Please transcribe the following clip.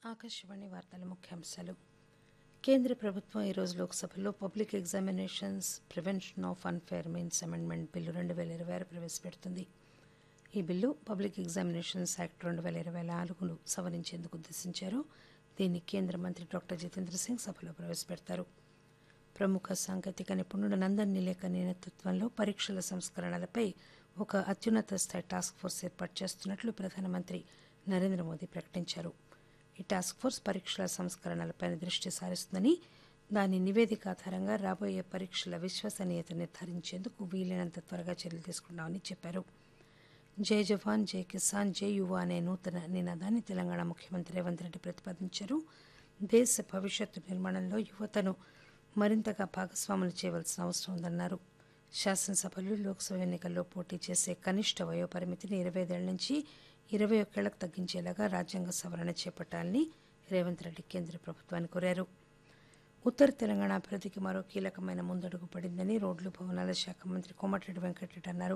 ఆకాశవాణి వార్తల ముఖ్యాంశాలు కేంద్ర ప్రభుత్వం ఈరోజు లోక్సభలో public examinations prevention of unfair means amendment bill రెండు వేల ఇరవై ఆరు ప్రవేశపెడుతుంది ఈ బిల్లు పబ్లిక్ ఎగ్జామినేషన్స్ యాక్ట్ రెండు వేల ఇరవై నాలుగును సవరించేందుకు ఉద్దేశించారు దీన్ని కేంద్ర మంత్రి డాక్టర్ జితేంద్ర సింగ్ సభలో ప్రవేశపెడతారు ప్రముఖ సాంకేతిక నిపుణుడు నందన్ నిలేకని నేతృత్వంలో పరీక్షల సంస్కరణలపై ఒక అత్యున్నత స్థాయి టాస్క్ ఫోర్స్ ఏర్పాటు చేస్తున్నట్లు ప్రధానమంత్రి నరేంద్ర మోదీ ప్రకటించారు ఈ టాస్క్ ఫోర్స్ పరీక్షల సంస్కరణలపై దృష్టి సారిస్తుందని దాని నివేదిక ఆధారంగా రాబోయే పరీక్షల విశ్వసనీయత నిర్ధారించేందుకు వీలైనంత త్వరగా చర్యలు తీసుకుంటామని చెప్పారు జై జవాన్ జై కిసాన్ జై యువ అనే నూతన నినాదాన్ని తెలంగాణ ముఖ్యమంత్రి రేవంత్ రెడ్డి ప్రతిపాదించారు దేశ భవిష్యత్తు నిర్మాణంలో యువతను మరింతగా భాగస్వాములు చేయవలసిన అవసరం ఉందన్నారు శాసనసభలు లోక్సభ ఎన్నికల్లో పోటీ చేసే కనిష్ట వయోపరిమితిని ఇరవై ఐదేళ్ల నుంచి ఇరవై ఒక్కేళ్లకు తగ్గించేలాగా రాజ్యాంగ సవరణ చేపట్టాలని రేవంత్ రెడ్డి కేంద్ర ప్రభుత్వాన్ని కోరారు ఉత్తర తెలంగాణ అభివృద్ధికి మరో కీలకమైన ముందడుగు పడిందని రోడ్లు భవనాల శాఖ మంత్రి కోమటిరెడ్డి వెంకటరెడ్డి అన్నారు